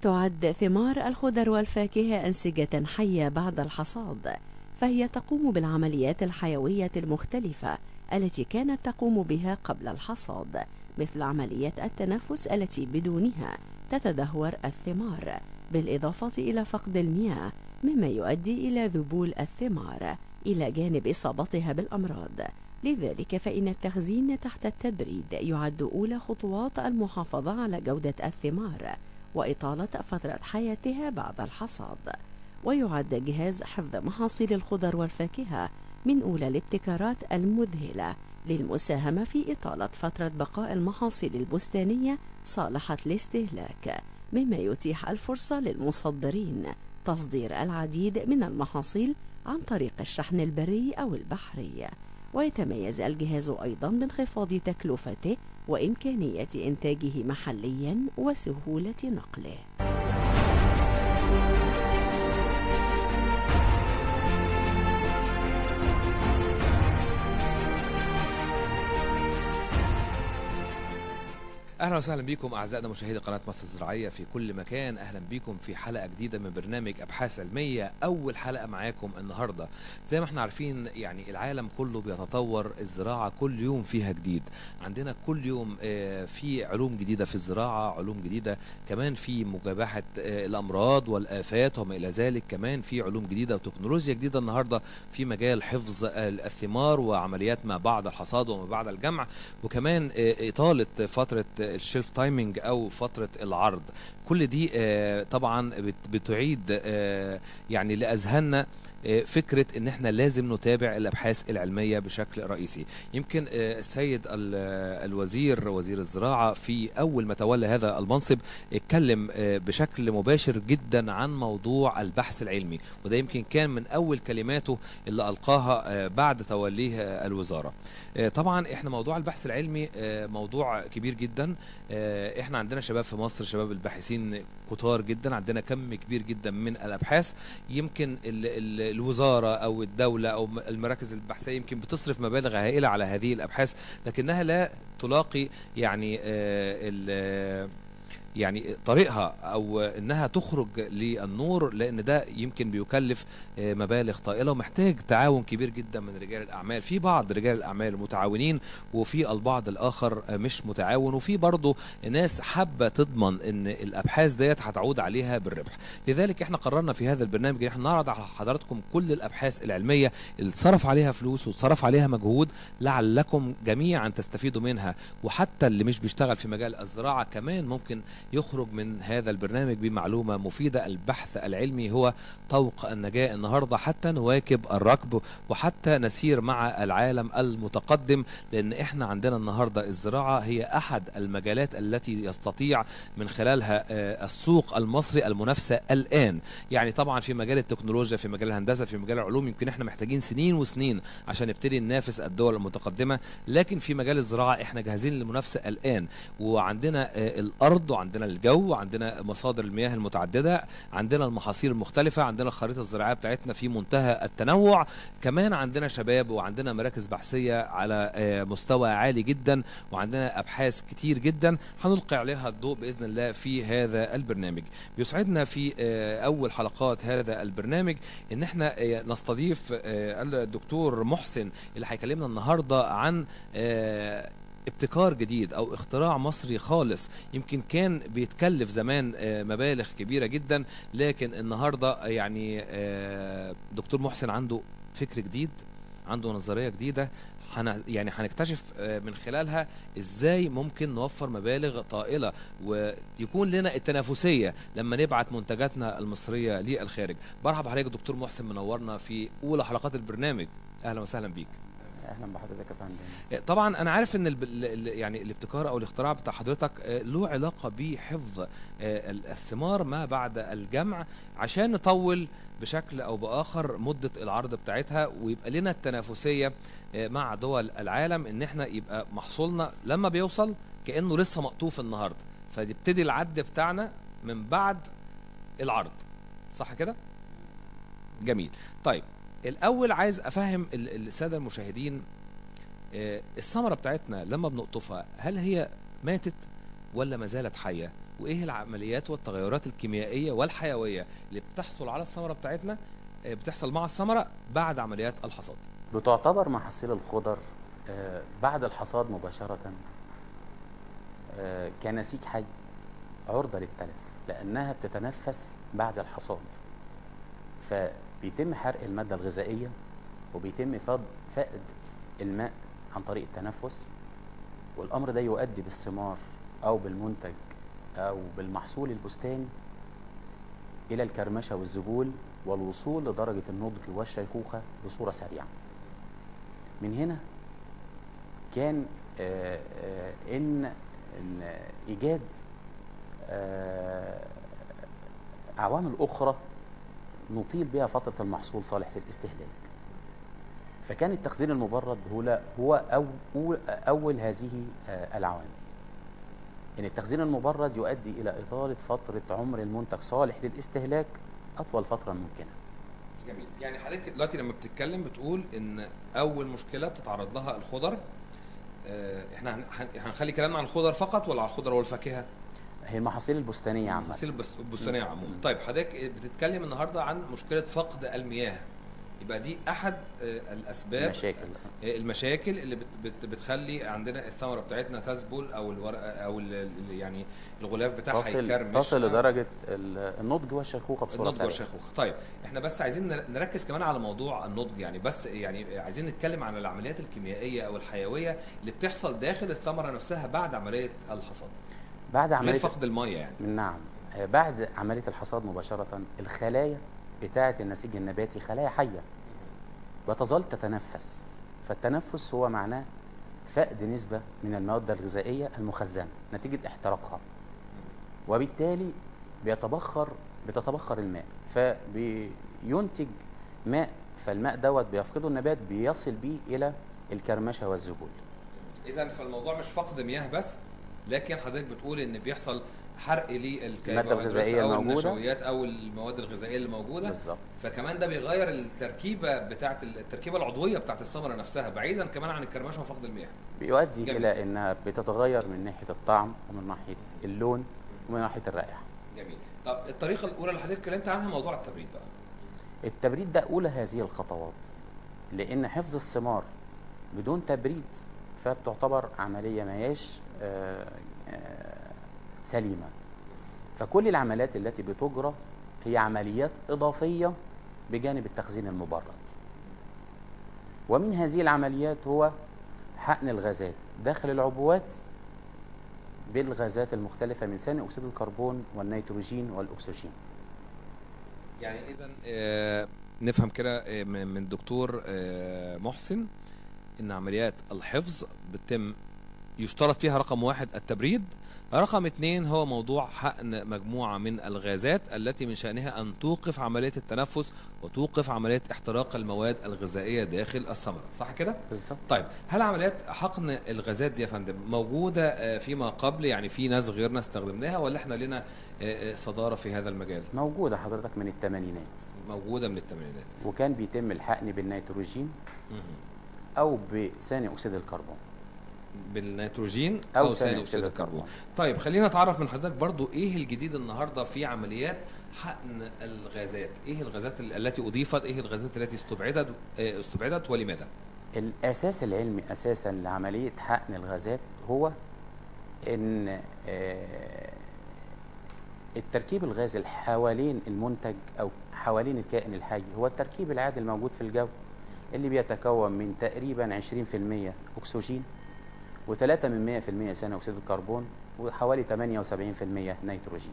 تعد ثمار الخضر والفاكهة أنسجة حية بعد الحصاد فهي تقوم بالعمليات الحيوية المختلفة التي كانت تقوم بها قبل الحصاد مثل عملية التنفس التي بدونها تتدهور الثمار بالإضافة إلى فقد المياه مما يؤدي إلى ذبول الثمار إلى جانب إصابتها بالأمراض لذلك فإن التخزين تحت التبريد يعد أولى خطوات المحافظة على جودة الثمار وإطالة فترة حياتها بعد الحصاد ويعد جهاز حفظ محاصيل الخضر والفاكهة من أولى الابتكارات المذهلة للمساهمة في إطالة فترة بقاء المحاصيل البستانية صالحة الاستهلاك مما يتيح الفرصة للمصدرين تصدير العديد من المحاصيل عن طريق الشحن البري أو البحري ويتميز الجهاز أيضا بانخفاض تكلفته وإمكانية إنتاجه محليا وسهولة نقله اهلا وسهلا بكم اعزائنا مشاهدي قناه مصر الزراعيه في كل مكان اهلا بكم في حلقه جديده من برنامج ابحاث علميه اول حلقه معاكم النهارده زي ما احنا عارفين يعني العالم كله بيتطور الزراعه كل يوم فيها جديد عندنا كل يوم آه، في علوم جديده في الزراعه علوم جديده كمان في مجابهه آه، الامراض والافات وما الى ذلك كمان في علوم جديده وتكنولوجيا جديده النهارده في مجال حفظ الثمار وعمليات ما بعد الحصاد وما بعد الجمع وكمان آه، اطاله فتره الشيلف تايمنج او فتره العرض كل دي آه، طبعا بت- بتعيد آه، يعني لاذهاننا آه، فكره ان احنا لازم نتابع الابحاث العلميه بشكل رئيسي يمكن آه، السيد ال- آه، الوزير وزير الزراعه في اول ما تولى هذا المنصب اتكلم آه، بشكل مباشر جدا عن موضوع البحث العلمي وده يمكن كان من اول كلماته اللي القاها آه، بعد توليه آه، الوزاره آه، طبعا احنا موضوع البحث العلمي آه، موضوع كبير جدا آه، احنا عندنا شباب في مصر شباب الباحثين كتار جدا عندنا كم كبير جدا من الابحاث يمكن ال ال الوزاره او الدوله او م- المراكز البحثيه يمكن بتصرف مبالغ هائله على هذه الابحاث لكنها لا تلاقي يعني آه، ال- يعني طريقها او انها تخرج للنور لان ده يمكن بيكلف آه، مبالغ طائله ومحتاج تعاون كبير جدا من رجال الاعمال في بعض رجال الاعمال متعاونين وفي البعض الاخر آه، مش متعاون وفي برضه ناس حابه تضمن ان الابحاث ديت هتعود عليها بالربح لذلك احنا قررنا في هذا البرنامج ان احنا نعرض على حضراتكم كل الابحاث العلميه اللي اتصرف عليها فلوس واتصرف عليها مجهود لعلكم جميعا تستفيدوا منها وحتى اللي مش بيشتغل في مجال الزراعه كمان ممكن يخرج من هذا البرنامج بمعلومه مفيده البحث العلمي هو طوق النجاه النهارده حتى نواكب الركب وحتى نسير مع العالم المتقدم لان احنا عندنا النهارده الزراعه هي احد المجالات التي يستطيع من خلالها آه، السوق المصري المنافسه الان يعني طبعا في مجال التكنولوجيا في مجال الهندسه في مجال العلوم يمكن احنا محتاجين سنين وسنين عشان نبتدي ننافس الدول المتقدمه لكن في مجال الزراعه احنا جاهزين للمنافسه الان وعندنا آه، الارض وعندنا الجو وعندنا مصادر المياه المتعدده عندنا المحاصيل المختلفه عندنا الخريطه الزراعيه بتاعتنا في منتهى التنوع كمان عندنا شباب وعندنا مراكز بحثيه على آه، مستوى عالي جدا وعندنا ابحاث كتير جدا هنلقي عليها الضوء باذن الله في هذا البرنامج بيسعدنا في آه، اول حلقات هذا البرنامج ان احنا آه، نستضيف آه، الدكتور محسن اللي هيكلمنا النهارده عن آه، ابتكار جديد او اختراع مصري خالص يمكن كان بيتكلف زمان آه، مبالغ كبيره جدا لكن النهارده يعني آه، دكتور محسن عنده فكر جديد عنده نظريه جديده هن يعني هنكتشف آه، من خلالها ازاي ممكن نوفر مبالغ طائله ويكون لنا التنافسيه لما نبعت منتجاتنا المصريه للخارج برحب بحضرتك دكتور محسن منورنا في اولى حلقات البرنامج اهلا وسهلا بيك اهلا بحضرتك يا فندم طبعا انا عارف ان الب... ال- ال- يعني الابتكار او الاختراع بتاع حضرتك آه، له علاقه بحفظ آه، ال- الثمار ما بعد الجمع عشان نطول بشكل او باخر مده العرض بتاعتها ويبقى لنا التنافسيه آه، مع دول العالم ان احنا يبقى محصولنا لما بيوصل كانه لسه مقطوف النهارده فيبتدي العد بتاعنا من بعد العرض صح كده جميل طيب الاول عايز افهم ال- الساده المشاهدين آه، الثمره بتاعتنا لما بنقطفها هل هي ماتت ولا ما زالت حيه وايه العمليات والتغيرات الكيميائيه والحيويه اللي بتحصل على الثمره بتاعتنا آه، بتحصل مع الثمره بعد عمليات الحصاد بتعتبر محاصيل الخضر آه، بعد الحصاد مباشرة آه، كنسيج حي عرضة للتلف لأنها بتتنفس بعد الحصاد فبيتم حرق المادة الغذائية وبيتم فض فقد الماء عن طريق التنفس والأمر ده يؤدي بالثمار أو بالمنتج أو بالمحصول البستاني إلى الكرمشة والذبول والوصول لدرجة النضج والشيخوخة بصورة سريعة من هنا كان آه، آه، ان إن ايجاد آه، عوامل اخرى نطيل بها فتره المحصول صالح للاستهلاك فكان التخزين المبرد هو لا- هو أو اول هذه آه، العوامل ان التخزين المبرد يؤدي الى اطاله فتره عمر المنتج صالح للاستهلاك اطول فتره ممكنه جميل يعني حضرتك دلوقتي لما بتتكلم بتقول ان اول مشكله بتتعرض لها الخضر آه، احنا هن- هن- هنخلي كلامنا عن الخضر فقط ولا على الخضر والفاكهه هي المحاصيل البستانيه عامه المحاصيل البس- البستانيه عموما طيب حضرتك بتتكلم النهارده عن مشكله فقد المياه يبقى دي احد آه، الاسباب مشاكل آه، المشاكل اللي بت بت بتخلي عندنا الثمره بتاعتنا تذبل او الورقه او ال- ال- يعني الغلاف بتاعها تصل يكرمش تصل لدرجه ال- النضج والشيخوخه بصوره النضج سريعه والشيخوخه طيب احنا بس عايزين نر- نركز كمان على موضوع النضج يعني بس يعني عايزين نتكلم عن العمليات الكيميائيه او الحيويه اللي بتحصل داخل الثمره نفسها بعد عمليه الحصاد بعد غير عمليه فقد الميه يعني نعم آه، بعد عمليه الحصاد مباشره الخلايا بتاعه النسيج النباتي خلايا حيه وتظل تتنفس فالتنفس هو معناه فقد نسبه من المواد الغذائيه المخزنه نتيجه احتراقها وبالتالي بيتبخر بتتبخر الماء فبينتج ماء فالماء دوت بيفقده النبات بيصل بيه الى الكرمشه والذبول اذا فالموضوع مش فقد مياه بس لكن حضرتك بتقول ان بيحصل حرق للكربوهيدرات الغذائية او الموجودة. النشويات او المواد الغذائيه اللي موجوده بالظبط فكمان ده بيغير التركيبه بتاعه التركيبه العضويه بتاعه الثمره نفسها بعيدا كمان عن الكرمشه وفقد المياه بيؤدي جميل. الى انها بتتغير من ناحيه الطعم ومن ناحيه اللون ومن ناحيه الرائحه جميل طب الطريقه الاولى اللي حضرتك اتكلمت عنها موضوع التبريد بقى التبريد ده اولى هذه الخطوات لان حفظ الثمار بدون تبريد فبتعتبر عمليه ما هياش آه، آه، سليمه فكل العمليات التي بتجرى هي عمليات اضافيه بجانب التخزين المبرد ومن هذه العمليات هو حقن الغازات داخل العبوات بالغازات المختلفه من ثاني اكسيد الكربون والنيتروجين والاكسجين يعني اذا آه نفهم كده آه، من من دكتور آه محسن ان عمليات الحفظ بتتم يشترط فيها رقم واحد التبريد رقم اثنين هو موضوع حقن مجموعة من الغازات التي من شأنها أن توقف عملية التنفس وتوقف عملية احتراق المواد الغذائية داخل الثمرة صح كده؟ بالظبط طيب هل عمليات حقن الغازات دي يا فندم موجودة آه، فيما قبل يعني في ناس غيرنا استخدمناها ولا احنا لنا آه، آه، صدارة في هذا المجال؟ موجوده حضرتك من الثمانينات موجودة من الثمانينات وكان بيتم الحقن بالنيتروجين مهم. او بثاني اكسيد الكربون بالنيتروجين او, او ثاني اكسيد الكربون طيب خلينا نتعرف من حضرتك برضو ايه الجديد النهارده في عمليات حقن الغازات ايه الغازات ال- التي اضيفت ايه الغازات التي استبعدت آه، استبعدت ولماذا الاساس العلمي اساسا لعمليه حقن الغازات هو ان آه، التركيب الغازي اللي حوالين المنتج او حوالين الكائن الحي هو التركيب العادي الموجود في الجو اللي بيتكون من تقريبا 20% اكسجين و3 من 100% ثاني اكسيد الكربون وحوالي 78% نيتروجين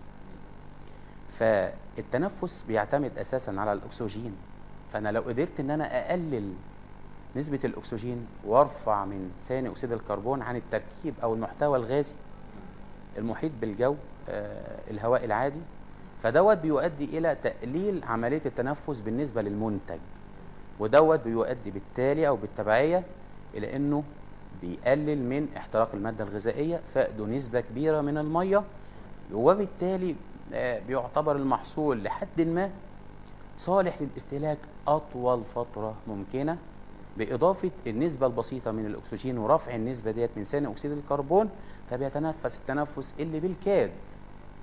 فالتنفس بيعتمد اساسا على الاكسجين فانا لو قدرت ان انا اقلل نسبة الأكسجين وارفع من ثاني أكسيد الكربون عن التركيب أو المحتوى الغازي المحيط بالجو آه، الهواء العادي فدوت بيؤدي إلى تقليل عملية التنفس بالنسبة للمنتج ودوت بيؤدي بالتالي أو بالتبعية إلى إنه بيقلل من احتراق المادة الغذائية فقده نسبة كبيرة من المية وبالتالي آه، بيعتبر المحصول لحد ما صالح للاستهلاك أطول فترة ممكنة بإضافة النسبة البسيطة من الأكسجين ورفع النسبة ديت من ثاني أكسيد الكربون فبيتنفس التنفس اللي بالكاد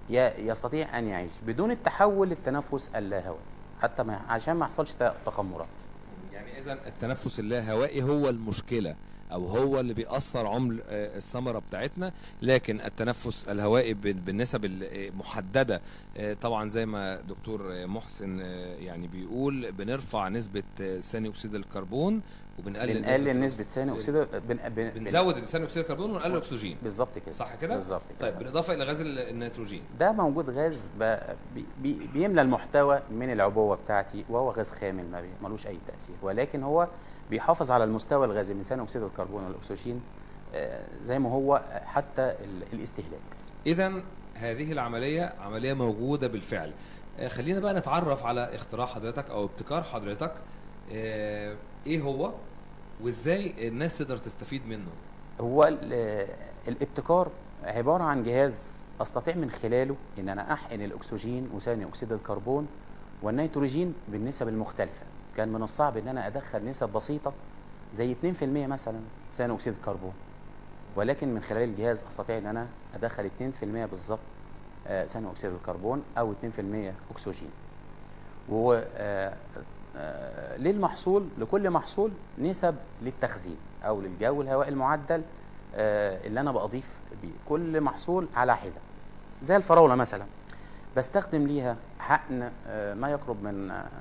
ي- يستطيع ان يعيش بدون التحول للتنفس اللاهوائي حتى ما عشان ما يحصلش ت- تخمرات يعني اذا التنفس اللاهوائي هو المشكله او هو اللي بيأثر عمر آه، الثمره بتاعتنا لكن التنفس الهوائي بال- بالنسب المحدده آه، طبعا زي ما دكتور آه، محسن آه، يعني بيقول بنرفع نسبه آه، ثاني اكسيد الكربون وبنقلل بنقلل نسبه ثاني اكسيد بن... بن... بن... بنزود ثاني اكسيد الكربون ونقلل الاكسجين بالظبط كده صح كده؟ بالظبط كده طيب بالاضافه الى غاز ال- النيتروجين ده موجود غاز ب... بي... بي... بيملى المحتوى من العبوه بتاعتي وهو غاز خامل ما بي... ملوش اي تاثير ولكن هو بيحافظ على المستوى الغازي من ثاني اكسيد الكربون والاكسجين آه، زي ما هو حتى ال... الاستهلاك اذا هذه العمليه عمليه موجوده بالفعل آه، خلينا بقى نتعرف على اختراع حضرتك او ابتكار حضرتك آه، ايه هو وازاي الناس تقدر تستفيد منه هو ال- الابتكار عباره عن جهاز استطيع من خلاله ان انا احقن الاكسجين وثاني اكسيد الكربون والنيتروجين بالنسب المختلفه كان من الصعب ان انا ادخل نسب بسيطه زي 2% مثلا ثاني اكسيد الكربون ولكن من خلال الجهاز استطيع ان انا ادخل 2% بالظبط آه، ثاني اكسيد الكربون او 2% اكسجين و آه، آه، للمحصول لكل محصول نسب للتخزين او للجو الهواء المعدل آه، اللي انا بضيف بيه كل محصول على حده زي الفراوله مثلا بستخدم ليها حقن آه، ما يقرب من آه،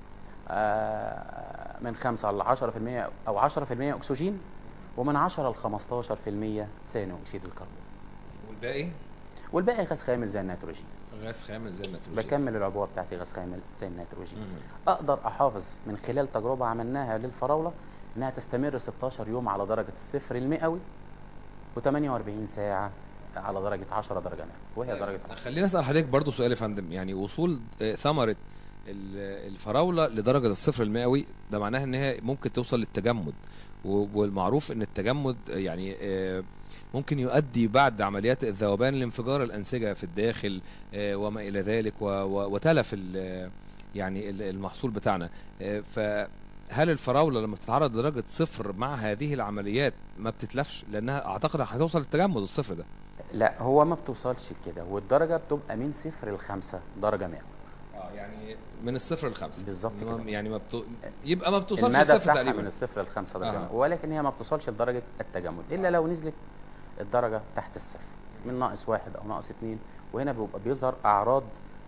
آه، من 5 ل 10% او 10% اكسجين ومن 10 ل 15% ثاني اكسيد الكربون والباقي والباقي غاز خامل زي النيتروجين غاز خامل زي النيتروجين بكمل العبوه بتاعتي غاز خامل زي النيتروجين مم. اقدر احافظ من خلال تجربه عملناها للفراوله انها تستمر 16 يوم على درجه الصفر المئوي و48 ساعه على درجه 10 درجه مئويه وهي طيب، درجه خلينا اسال حضرتك برضو سؤال يا فندم يعني وصول آه، ثمره ال- الفراوله لدرجه الصفر المئوي ده معناها ان هي ممكن توصل للتجمد و- والمعروف ان التجمد آه، يعني آه، ممكن يؤدي بعد عمليات الذوبان لانفجار الانسجه في الداخل آه، وما الى ذلك و- و- وتلف ال- يعني ال- المحصول بتاعنا آه، فهل الفراوله لما بتتعرض لدرجه صفر مع هذه العمليات ما بتتلفش لانها اعتقد هتوصل للتجمد الصفر ده لا هو ما بتوصلش لكده والدرجه بتبقى من صفر لخمسة درجه مئويه اه يعني من الصفر لخمسة بالظبط إنما كده. يعني ما بت... يبقى ما بتوصلش المدى للصفر بتاعها من تقريبا الصفر لخمسة درجه آه. مئوية ولكن هي ما بتوصلش لدرجه التجمد الا لو نزلت الدرجه تحت الصفر من ناقص واحد او ناقص اتنين وهنا بيبقى بيظهر اعراض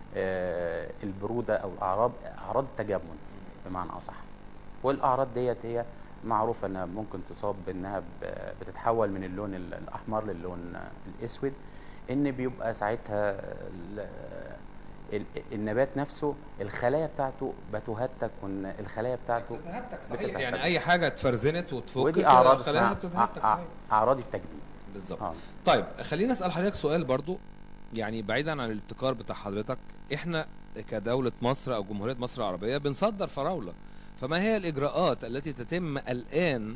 آه، البروده او اعراض اعراض التجمد بمعنى اصح والاعراض ديت هي معروفه انها ممكن تصاب بانها ب- بتتحول من اللون ال- الاحمر للون الاسود ان بيبقى ساعتها ال- ال- النبات نفسه الخلايا بتاعته بتهتك وان الخلايا بتاعته بتتهتك صحيح بتتهتك. يعني اي حاجه اتفرزنت وتفك ودي كده اعراض خلاياها اسمها بتتهتك أع- صحيح أع- اعراض التجميد بالظبط اه طيب خلينا اسال حضرتك سؤال برضو يعني بعيدا عن الابتكار بتاع حضرتك احنا كدوله مصر او جمهوريه مصر العربيه بنصدر فراوله فما هي الاجراءات التي تتم الان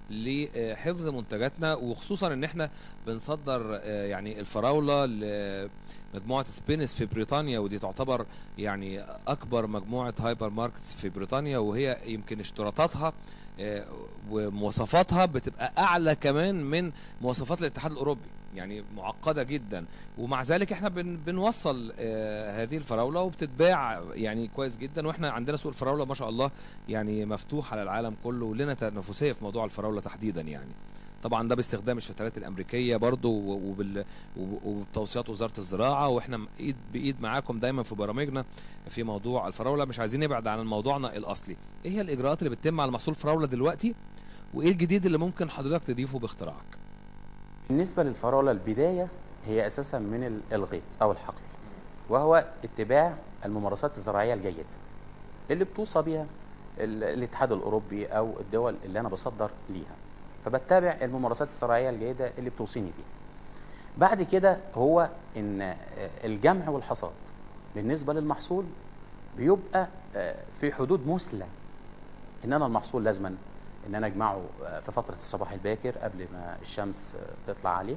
لحفظ منتجاتنا وخصوصا ان احنا بنصدر آه، يعني الفراوله لمجموعه سبينس في بريطانيا ودي تعتبر يعني اكبر مجموعه هايبر ماركتس في بريطانيا وهي يمكن اشتراطاتها آه، ومواصفاتها بتبقى اعلى كمان من مواصفات الاتحاد الاوروبي يعني معقده جدا ومع ذلك احنا بن بنوصل آه هذه الفراوله وبتتباع يعني كويس جدا واحنا عندنا سوق الفراوله ما شاء الله يعني مفتوح على العالم كله ولنا تنافسيه في موضوع الفراوله تحديدا يعني طبعا ده باستخدام الشتلات الامريكيه برضو و- وبال وب- وبتوصيات وزاره الزراعه واحنا ايد بايد معاكم دايما في برامجنا في موضوع الفراوله مش عايزين نبعد عن موضوعنا الاصلي ايه هي الاجراءات اللي بتتم على محصول الفراوله دلوقتي وايه الجديد اللي ممكن حضرتك تضيفه باختراعك بالنسبه للفراوله البدايه هي اساسا من ال- الغيط او الحقل وهو اتباع الممارسات الزراعيه الجيده اللي بتوصى بها ال- الاتحاد الاوروبي او الدول اللي انا بصدر ليها فبتابع الممارسات الزراعيه الجيده اللي بتوصيني بيها بعد كده هو ان الجمع والحصاد بالنسبه للمحصول بيبقى آه، في حدود مثلى ان انا المحصول لازما ان انا اجمعه آه، في فتره الصباح الباكر قبل ما الشمس آه، تطلع عليه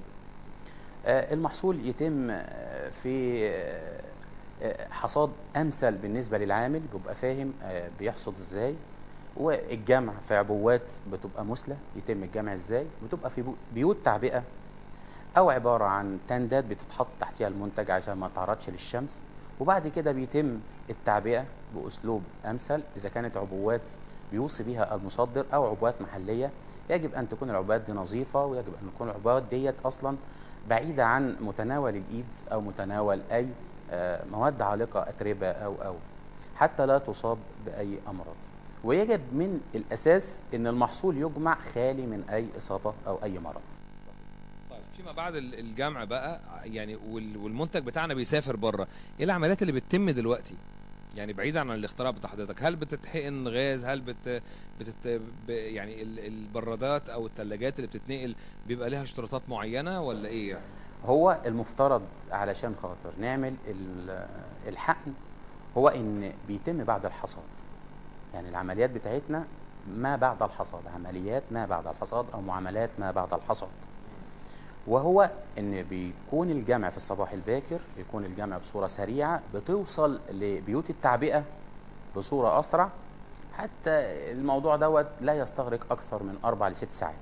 آه، المحصول يتم آه، في آه، آه، حصاد امثل بالنسبه للعامل بيبقى فاهم آه، بيحصد ازاي والجمع في عبوات بتبقى مثلى يتم الجمع ازاي بتبقى في بو- بيوت تعبئه او عباره عن تندات بتتحط تحتها المنتج عشان ما تعرضش للشمس وبعد كده بيتم التعبئه باسلوب امثل اذا كانت عبوات بيوصي بها المصدر او عبوات محليه يجب ان تكون العبوات دي نظيفه ويجب ان تكون العبوات ديت اصلا بعيده عن متناول الايد او متناول اي آه، مواد عالقه اتربه او او حتى لا تصاب باي امراض ويجب من الاساس ان المحصول يجمع خالي من اي اصابه او اي مرض طيب فيما بعد ال- الجمع بقى يعني وال- والمنتج بتاعنا بيسافر بره ايه العمليات اللي بتتم دلوقتي يعني بعيدا عن الاختراع بتاع حضرتك هل بتتحقن غاز هل بت, بتت ب- يعني ال- البرادات او الثلاجات اللي بتتنقل بيبقى لها اشتراطات معينه ولا ايه يعني هو المفترض علشان خاطر نعمل ال- الحقن هو ان بيتم بعد الحصاد يعني العمليات بتاعتنا ما بعد الحصاد عمليات ما بعد الحصاد او معاملات ما بعد الحصاد وهو ان بيكون الجمع في الصباح الباكر بيكون الجمع بصوره سريعه بتوصل لبيوت التعبئه بصوره اسرع حتى الموضوع دوت لا يستغرق اكثر من اربع لست ساعات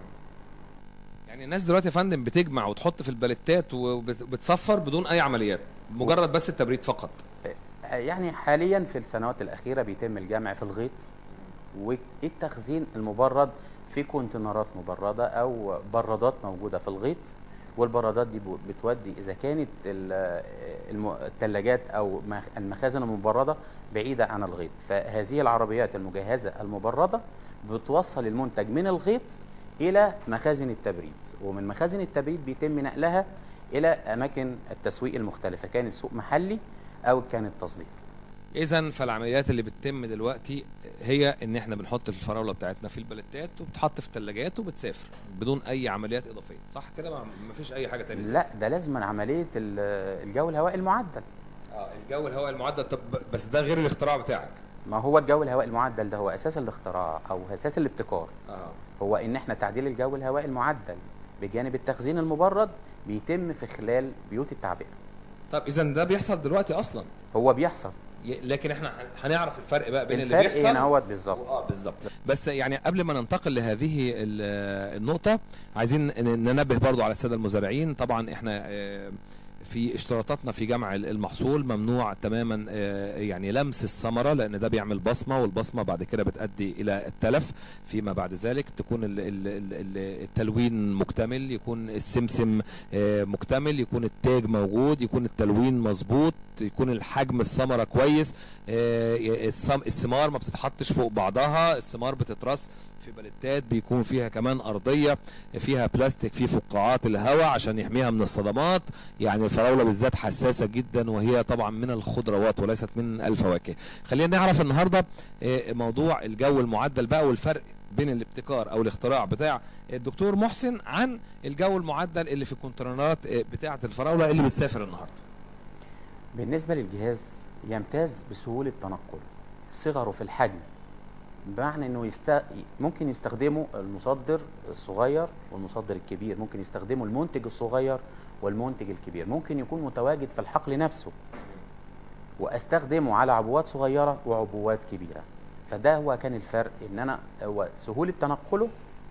يعني الناس دلوقتي يا فندم بتجمع وتحط في الباليتات وبتصفر بدون اي عمليات مجرد بس التبريد فقط يعني حاليا في السنوات الأخيرة بيتم الجمع في الغيط والتخزين المبرد في كونتينرات مبردة أو برادات موجودة في الغيط والبرادات دي بو- بتودي إذا كانت ال- الم- الثلاجات أو مخ- المخازن المبردة بعيدة عن الغيط فهذه العربيات المجهزة المبردة بتوصل المنتج من الغيط إلى مخازن التبريد ومن مخازن التبريد بيتم نقلها إلى أماكن التسويق المختلفة كانت سوق محلي او كانت تصدير اذا فالعمليات اللي بتتم دلوقتي هي ان احنا بنحط الفراوله بتاعتنا في الباليتات وبتحط في الثلاجات وبتسافر بدون اي عمليات اضافيه صح كده ما ما فيش اي حاجه تانية لا ده لازم عمليه ال- الجو الهوائي المعدل اه الجو الهواء المعدل طب بس ده غير الاختراع بتاعك ما هو الجو الهوائي المعدل ده هو اساس الاختراع او اساس الابتكار اه هو ان احنا تعديل الجو الهوائي المعدل بجانب التخزين المبرد بيتم في خلال بيوت التعبئه طب اذا ده بيحصل دلوقتي اصلا هو بيحصل ي- لكن احنا هن- هنعرف الفرق بقى بين اللي الفرق بيحصل هنا هو بالظبط اه بالظبط بس يعني قبل ما ننتقل لهذه ال- النقطة عايزين ن- ننبه برضو على السادة المزارعين طبعا احنا آه، في اشتراطاتنا في جمع ال- المحصول ممنوع تماما آه، يعني لمس الثمرة لان ده بيعمل بصمة والبصمة بعد كده بتؤدي الى التلف فيما بعد ذلك تكون ال- ال- ال- ال- التلوين مكتمل يكون السمسم آه، مكتمل يكون التاج موجود يكون التلوين مظبوط يكون الحجم الثمرة كويس آه، الثم- الثمار ما بتتحطش فوق بعضها الثمار بتترص في بلتات بيكون فيها كمان ارضيه فيها بلاستيك فيه فقاعات الهواء عشان يحميها من الصدمات يعني الفراوله بالذات حساسه جدا وهي طبعا من الخضروات وليست من الفواكه خلينا نعرف النهارده آه، موضوع الجو المعدل بقى والفرق بين الابتكار او الاختراع بتاع الدكتور محسن عن الجو المعدل اللي في الكونتينرات آه، بتاعه الفراوله اللي بتسافر النهارده بالنسبه للجهاز يمتاز بسهوله تنقله صغره في الحجم بمعنى انه يست... ممكن يستخدمه المصدر الصغير والمصدر الكبير ممكن يستخدمه المنتج الصغير والمنتج الكبير ممكن يكون متواجد في الحقل نفسه واستخدمه على عبوات صغيره وعبوات كبيره فده هو كان الفرق ان انا هو سهوله تنقله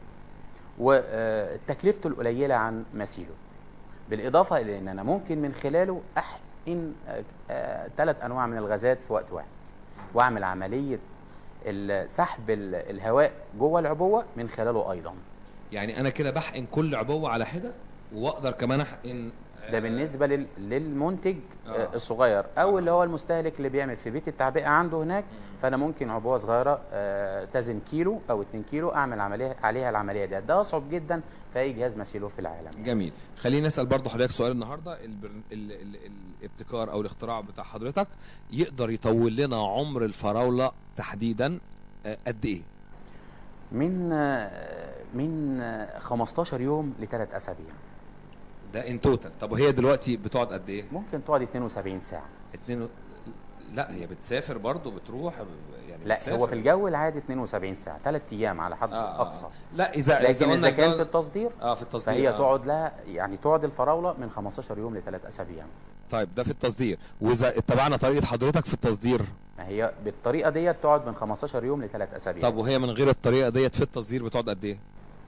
وتكلفته القليله عن مثيله بالاضافه الى ان انا ممكن من خلاله احقن ثلاث انواع من الغازات في وقت واحد واعمل عمليه ال- سحب ال- الهواء جوه العبوه من خلاله ايضا يعني انا كده بحقن كل عبوه على حده واقدر كمان احقن ده بالنسبه لل- للمنتج آه. آه. الصغير او آه. اللي هو المستهلك اللي بيعمل في بيت التعبئه عنده هناك فانا ممكن عبوه صغيره آه، تزن كيلو او 2 كيلو اعمل عمليه عليها العمليه دي ده اصعب جدا في اي جهاز مسيله في العالم جميل خليني اسال برضه حضرتك سؤال النهارده البر... ال... ال... الابتكار او الاختراع بتاع حضرتك يقدر يطول لنا عمر الفراوله تحديدا آه، قد ايه من آه، من آه، 15 يوم لثلاث اسابيع ده ان توتال طب وهي دلوقتي بتقعد قد ايه ممكن تقعد 72 ساعه اتنين و... لا هي بتسافر برضه بتروح يعني لا بتسافر. هو في الجو العادي 72 ساعه ثلاث ايام على حد آه، آه. اقصى لا اذا لكن قلنا اذا كان الجو- في التصدير اه في التصدير فهي آه. تقعد لها يعني تقعد الفراوله من 15 يوم لثلاث اسابيع طيب ده في التصدير واذا اتبعنا طريقه حضرتك في التصدير ما هي بالطريقه ديت تقعد من 15 يوم لثلاث اسابيع طب وهي من غير الطريقه ديت في التصدير بتقعد قد ايه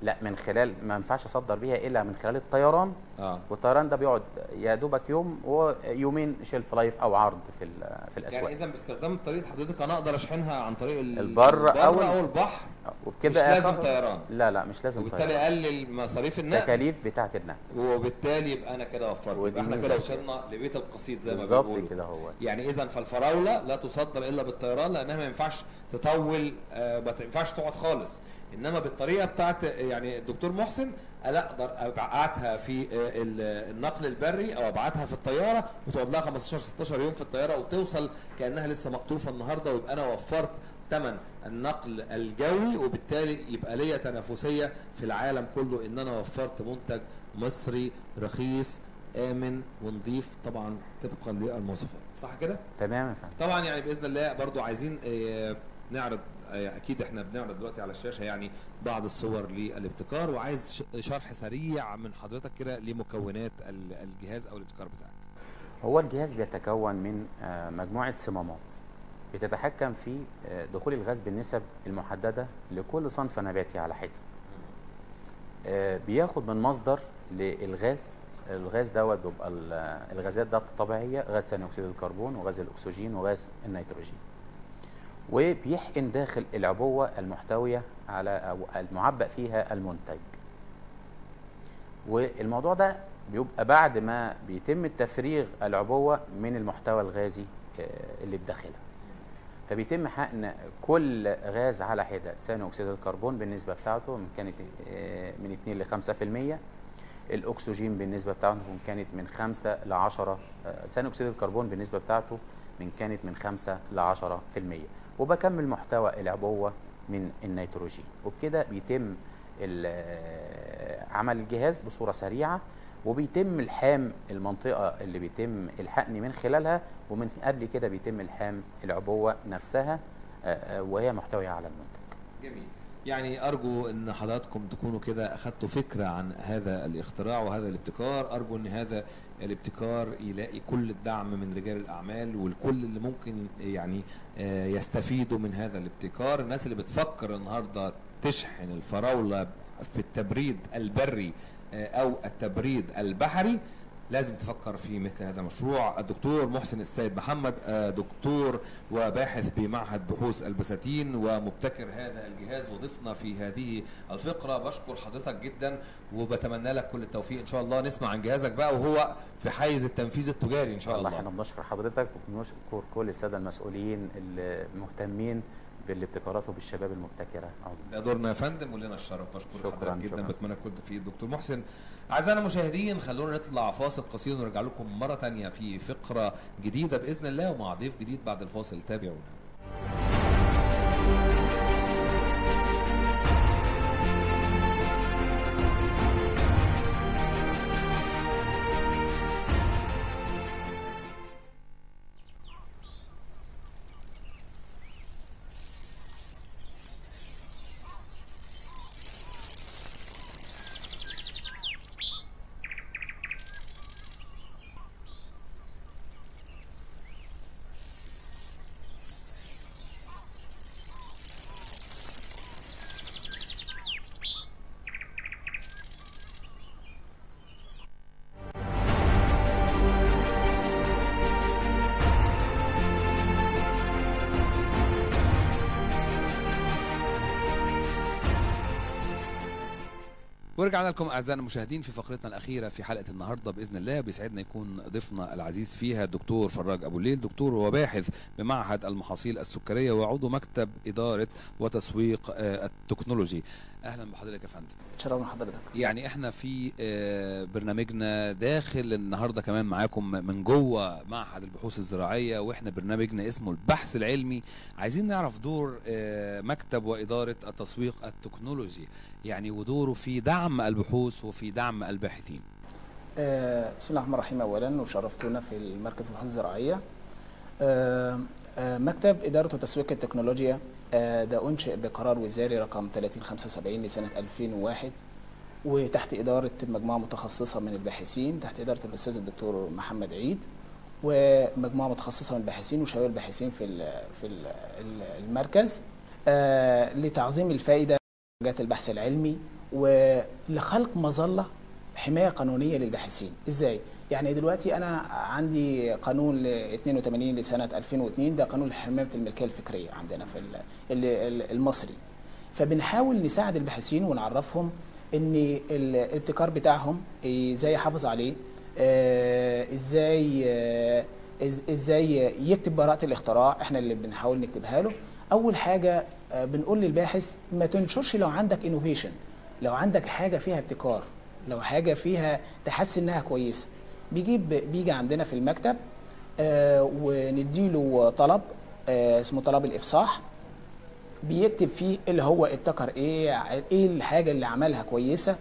لا من خلال ما ينفعش اصدر بيها الا من خلال الطيران اه والطيران ده بيقعد يا دوبك يوم ويومين شيلف لايف او عرض في ال- في الاسواق يعني اذا باستخدام طريقه حضرتك انا اقدر اشحنها عن طريق ال- البر أو او ال- او البحر وبكده مش لازم آخر- طيران لا لا مش لازم وبالتالي طيران اقلل مصاريف النقل التكاليف بتاعه النقل وبالتالي يبقى انا كده وفرت ودي يبقى احنا ميزة كده كده. وصلنا لبيت القصيد زي ما بالظبط بيقولوا كده هو يعني اذا فالفراوله لا تصدر الا بالطيران لانها ما ينفعش تطول آه، ما ينفعش تقعد خالص انما بالطريقه بتاعت يعني الدكتور محسن انا اقدر ابعتها في آه، ال- النقل البري او ابعتها في الطياره وتقعد لها 15 16 يوم في الطياره وتوصل كانها لسه مقطوفه النهارده ويبقى انا وفرت ثمن النقل الجوي وبالتالي يبقى ليا تنافسيه في العالم كله ان انا وفرت منتج مصري رخيص امن ونضيف طبعا طبقا للمواصفات صح كده تمام يا فندم طبعا يعني باذن الله برضو عايزين آه، نعرض آه، اكيد احنا بنعرض دلوقتي على الشاشه يعني بعض الصور للابتكار وعايز ش- شرح سريع من حضرتك كده لمكونات ال- الجهاز او الابتكار بتاعك هو الجهاز بيتكون من آه، مجموعة صمامات بتتحكم في آه، دخول الغاز بالنسب المحددة لكل صنف نباتي على حدة آه، بياخد من مصدر للغاز الغاز دوت بيبقى ال- الغازات ده الطبيعية غاز ثاني أكسيد الكربون وغاز الأكسجين وغاز النيتروجين وبيحقن داخل العبوة المحتوية على أو المعبأ فيها المنتج والموضوع ده بيبقى بعد ما بيتم تفريغ العبوة من المحتوى الغازي آه، اللي بداخلها فبيتم حقن كل غاز على حدة ثاني أكسيد الكربون بالنسبة بتاعته من كانت آه، من 2 ل 5% الأكسجين بالنسبة بتاعته من كانت من 5 ل 10 آه، ثاني أكسيد الكربون بالنسبة بتاعته من كانت من 5 ل 10% وبكمل محتوى العبوة من النيتروجين وبكده بيتم ال- آه، عمل الجهاز بصورة سريعة وبيتم الحام المنطقة اللي بيتم الحقن من خلالها ومن قبل كده بيتم الحام العبوة نفسها آه، آه، وهي محتوية على المنتج جميل يعني ارجو ان حضراتكم تكونوا كده اخدتوا فكره عن هذا الاختراع وهذا الابتكار ارجو ان هذا الابتكار يلاقي كل الدعم من رجال الاعمال والكل اللي ممكن يعني آه، يستفيدوا من هذا الابتكار الناس اللي بتفكر النهارده تشحن الفراوله في التبريد البري آه، او التبريد البحري لازم تفكر في مثل هذا المشروع الدكتور محسن السيد محمد آه، دكتور وباحث بمعهد بحوث البساتين ومبتكر هذا الجهاز وضيفنا في هذه الفقرة بشكر حضرتك جدا وبتمنى لك كل التوفيق ان شاء الله نسمع عن جهازك بقى وهو في حيز التنفيذ التجاري ان شاء والله احنا الله بنشكر حضرتك وبنشكر كل السادة المسؤولين المهتمين بالابتكارات وبالشباب المبتكرة ده دورنا يا فندم ولنا الشرف بشكر شكراً، حضرتك جدا شكراً. بتمنى كل التوفيق دكتور محسن اعزائنا المشاهدين خلونا نطلع فاصل قصير ونرجع لكم مرة تانية في فقرة جديدة بإذن الله ومع ضيف جديد بعد الفاصل تابعونا ورجعنا لكم اعزائنا المشاهدين في فقرتنا الاخيره في حلقه النهارده باذن الله بيسعدنا يكون ضيفنا العزيز فيها الدكتور فراج ابو الليل دكتور وباحث بمعهد المحاصيل السكريه وعضو مكتب اداره وتسويق آه، التكنولوجي اهلا بحضرتك يا فندم شرفنا حضرتك يعني احنا في آه، برنامجنا داخل النهارده كمان معاكم من جوه معهد البحوث الزراعيه واحنا برنامجنا اسمه البحث العلمي عايزين نعرف دور آه، مكتب واداره التسويق التكنولوجي يعني ودوره في دعم البحوث وفي دعم الباحثين آه، بسم الله الرحمن الرحيم اولا وشرفتونا في المركز البحوث الزراعيه آه، آه، مكتب اداره وتسويق التكنولوجيا آه، ده انشئ بقرار وزاري رقم 3075 لسنه 2001 وتحت اداره مجموعه متخصصه من الباحثين تحت اداره الاستاذ الدكتور محمد عيد ومجموعه متخصصه من الباحثين وشباب الباحثين في ال- في ال- ال- المركز آه، لتعظيم الفائده درجات البحث العلمي ولخلق مظله حمايه قانونيه للباحثين ازاي يعني دلوقتي انا عندي قانون ل 82 لسنه 2002 ده قانون حمايه الملكيه الفكريه عندنا في ال- ال- ال- المصري فبنحاول نساعد الباحثين ونعرفهم ان ال- الابتكار بتاعهم ازاي يحافظ عليه آه، ازاي آه، إز- ازاي يكتب براءة الاختراع احنا اللي بنحاول نكتبها له اول حاجة آه، بنقول للباحث ما تنشرش لو عندك انوفيشن لو عندك حاجة فيها ابتكار لو حاجة فيها تحس انها كويسة بيجيب بيجي عندنا في المكتب آه، ونديله طلب آه، اسمه طلب الافصاح بيكتب فيه اللي هو ابتكر ايه ايه الحاجه اللي عملها كويسه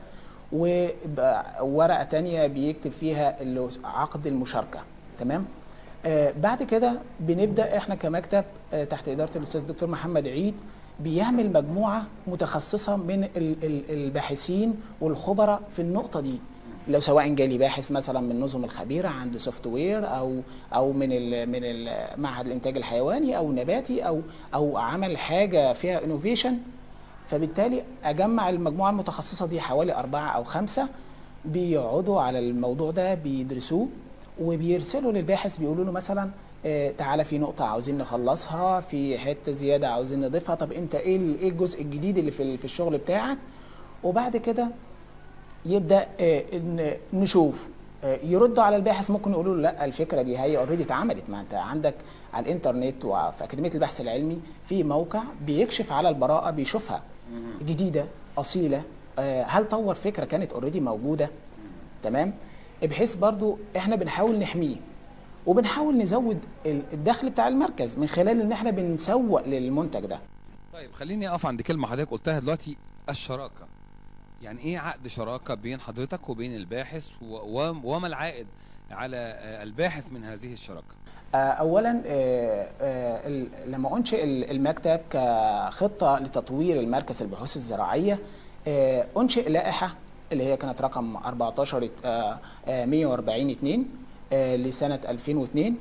وورقه تانية بيكتب فيها اللي هو عقد المشاركه تمام آه بعد كده بنبدا احنا كمكتب آه تحت اداره الاستاذ دكتور محمد عيد بيعمل مجموعه متخصصه من ال- ال- الباحثين والخبراء في النقطه دي لو سواء جالي باحث مثلا من نظم الخبيره عنده سوفت وير او او من ال من ال- معهد الانتاج الحيواني او نباتي او او عمل حاجه فيها انوفيشن فبالتالي اجمع المجموعه المتخصصه دي حوالي اربعه او خمسه بيقعدوا على الموضوع ده بيدرسوه وبيرسلوا للباحث بيقولوا له مثلا آه، تعالى في نقطة عاوزين نخلصها في حتة زيادة عاوزين نضيفها طب انت ايه ال- ايه الجزء الجديد اللي في ال- في الشغل بتاعك وبعد كده يبدا آه، إن نشوف آه، يردوا على الباحث ممكن يقولوا له لا الفكره دي هي اوريدي اتعملت ما انت عندك على الانترنت وفي اكاديميه البحث العلمي في موقع بيكشف على البراءه بيشوفها جديده اصيله آه، هل طور فكره كانت اوريدي موجوده تمام بحيث برضو احنا بنحاول نحميه وبنحاول نزود ال- الدخل بتاع المركز من خلال ان احنا بنسوق للمنتج ده طيب خليني اقف عند كلمه حضرتك قلتها دلوقتي الشراكه يعني ايه عقد شراكه بين حضرتك وبين الباحث و... و... وما العائد على آه، الباحث من هذه الشراكه آه، اولا آه، آه، ال- لما انشئ ال- المكتب كخطه لتطوير المركز البحوث الزراعيه آه، انشئ لائحه اللي هي كانت رقم 14 آه، آه، 140 2 آه، لسنه 2002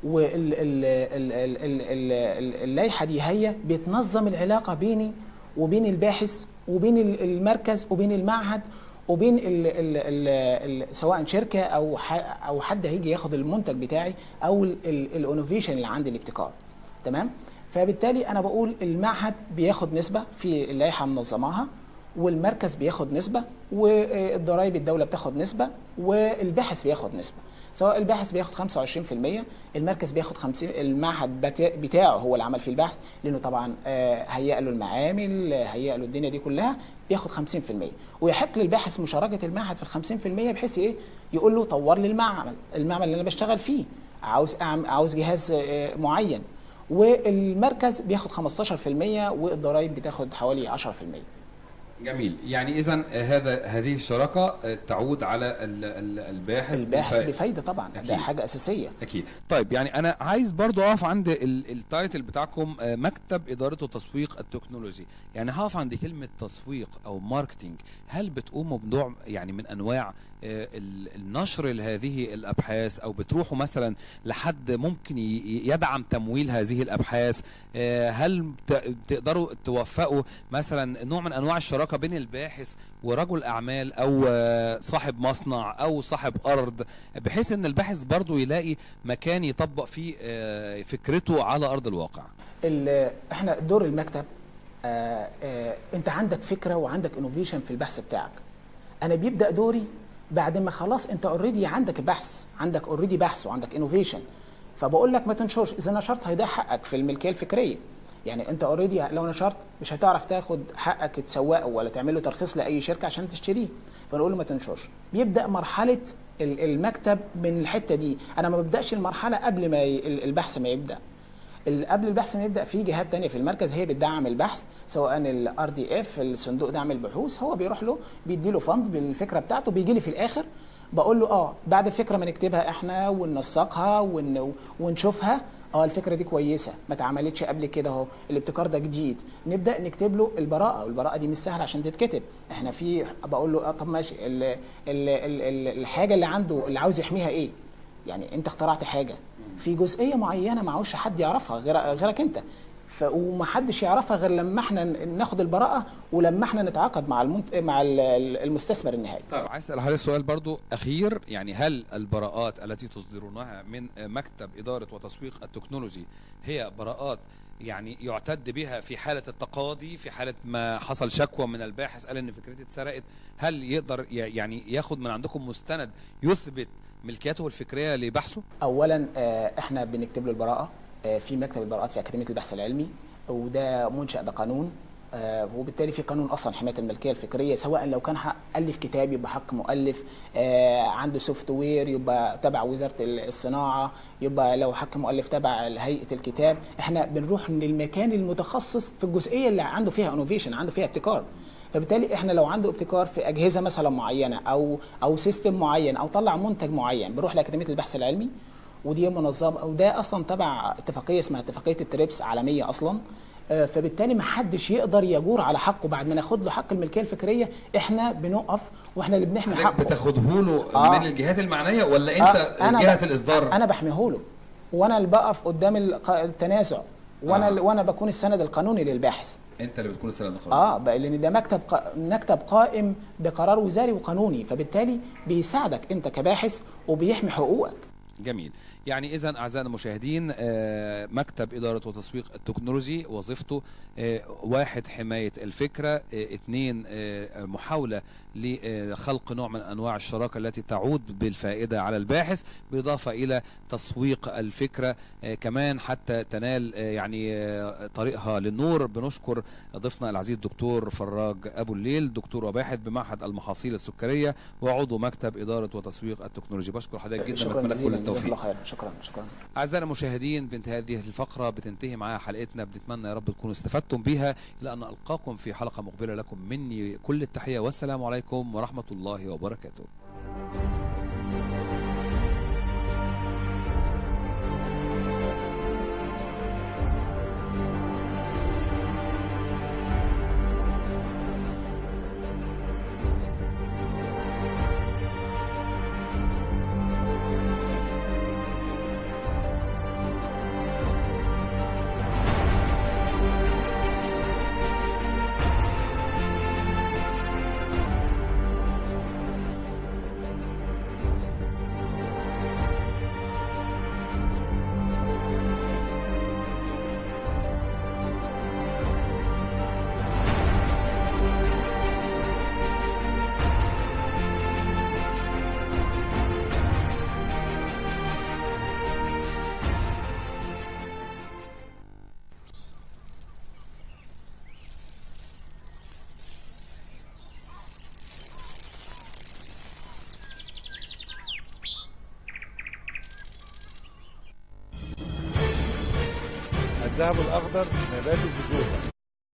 واللائحه دي هي بتنظم العلاقه بيني وبين الباحث وبين ال- المركز وبين المعهد وبين ال ال ال ال سواء شركه او ح- او حد هيجي ياخد المنتج بتاعي او الانوفيشن اللي عندي الابتكار تمام فبالتالي انا بقول المعهد بياخد نسبه في اللائحه منظماها والمركز بياخد نسبه والضرايب الدوله بتاخد نسبه والباحث بياخد نسبه سواء الباحث بياخد 25% المركز بياخد 50 المعهد بتا- بتاعه هو اللي عمل فيه البحث لانه طبعا آه، هيئ له المعامل آه، هيئ له الدنيا دي كلها بياخد 50% ويحق للباحث مشاركه المعهد في ال 50% بحيث ايه يقول له طور لي المعمل المعمل اللي انا بشتغل فيه عاوز أعم- عاوز جهاز آه، معين والمركز بياخد 15% والضرايب بتاخد حوالي 10% جميل يعني اذا هذا هذه الشراكه آه، تعود على ال- ال- الباحث الباحث بالفائدة. بفايده طبعا أكيد. ده حاجه اساسيه اكيد طيب يعني انا عايز برضو اقف عند ال- التايتل بتاعكم آه، مكتب اداره وتسويق التكنولوجي يعني هقف عند كلمه تسويق او ماركتينج هل بتقوموا بنوع يعني من انواع آه، ال- النشر لهذه الابحاث او بتروحوا مثلا لحد ممكن ي- يدعم تمويل هذه الابحاث آه، هل ت- تقدروا توفقوا مثلا نوع من انواع الشراكه بين الباحث ورجل اعمال او آه، صاحب مصنع او صاحب ارض بحيث ان الباحث برضو يلاقي مكان يطبق فيه آه، فكرته على ارض الواقع ال- احنا دور المكتب آه آه انت عندك فكره وعندك انوفيشن في البحث بتاعك انا بيبدا دوري بعد ما خلاص انت اوريدي عندك بحث عندك اوريدي بحث وعندك انوفيشن فبقول لك ما تنشرش اذا نشرت هيضيع حقك في الملكيه الفكريه يعني انت اوريدي لو نشرت مش هتعرف تاخد حقك تسوقه ولا تعمل له ترخيص لاي شركه عشان تشتريه فنقول له ما تنشرش بيبدا مرحله ال- المكتب من الحته دي انا ما ببداش المرحله قبل ما ي- ال- البحث ما يبدا ال- قبل البحث ما يبدا في جهات تانية في المركز هي بتدعم البحث سواء الار دي اف الصندوق دعم البحوث هو بيروح له بيدي له فند بالفكره بتاعته بيجي لي في الاخر بقول له اه بعد الفكره ما نكتبها احنا وننسقها ون... ونشوفها اه الفكره دي كويسه ما اتعملتش قبل كده اهو الابتكار ده جديد نبدا نكتب له البراءه والبراءه دي مش سهله عشان تتكتب احنا في بقول له اه طب ماشي ال... ال... ال... ال... الحاجه اللي عنده اللي عاوز يحميها ايه يعني انت اخترعت حاجه في جزئيه معينه ما عاوزش حد يعرفها غير غيرك انت ف... ومحدش يعرفها غير لما احنا ن- ناخد البراءه ولما احنا نتعاقد مع المنت... مع ال- ال- المستثمر النهائي طيب عايز اسال حضرتك سؤال برضو اخير يعني هل البراءات التي تصدرونها من مكتب اداره وتسويق التكنولوجي هي براءات يعني يعتد بها في حاله التقاضي في حاله ما حصل شكوى من الباحث قال ان فكرتي اتسرقت هل يقدر ي- يعني ياخد من عندكم مستند يثبت ملكيته الفكريه لبحثه اولا آه، احنا بنكتب له البراءه آه، في مكتب البراءات في اكاديميه البحث العلمي وده منشا بقانون آه، وبالتالي في قانون اصلا حمايه الملكيه الفكريه سواء لو كان حق الف كتاب يبقى حق مؤلف آه، عنده سوفت وير يبقى تبع وزاره الصناعه يبقى لو حق مؤلف تبع هيئه الكتاب احنا بنروح للمكان المتخصص في الجزئيه اللي عنده فيها انوفيشن عنده فيها ابتكار فبالتالي احنا لو عنده ابتكار في اجهزه مثلا معينه او او سيستم معين او طلع منتج معين بنروح لاكاديميه البحث العلمي ودي منظمه وده اصلا تبع اتفاقيه اسمها اتفاقيه التريبس عالميه اصلا آه، فبالتالي ما حدش يقدر يجور على حقه بعد ما ناخد له حق الملكيه الفكريه احنا بنقف واحنا اللي بنحمي حضرتك حقه بتاخده له آه. من الجهات المعنيه ولا انت آه، أنا جهه ب- الاصدار انا بحميه له وانا اللي بقف قدام الق- التنازع وانا آه. اللي وانا بكون السند القانوني للباحث انت اللي بتكون السند القانوني اه بقى لان ده مكتب ق... مكتب قائم بقرار وزاري وقانوني فبالتالي بيساعدك انت كباحث وبيحمي حقوقك جميل يعني اذا اعزائنا المشاهدين آه، مكتب اداره وتسويق التكنولوجي وظيفته آه، واحد حمايه الفكره آه، اثنين آه، محاوله لخلق نوع من انواع الشراكه التي تعود بالفائده على الباحث بالاضافه الى تسويق الفكره آه، كمان حتى تنال آه، يعني آه، طريقها للنور بنشكر ضيفنا العزيز الدكتور فراج ابو الليل دكتور وباحث بمعهد المحاصيل السكريه وعضو مكتب اداره وتسويق التكنولوجي بشكر حضرتك جدا شكرا بتمنى كل جزيلا جزاك التوفيق الله خير شكرا شكرا أعزائنا المشاهدين بانتهاء هذه الفقرة بتنتهي معاها حلقتنا بنتمنى يا رب تكونوا استفدتم بها إلى أن ألقاكم في حلقة مقبلة لكم مني كل التحية والسلام عليكم ورحمة الله وبركاته الذهب الأخضر نبات الزجوجة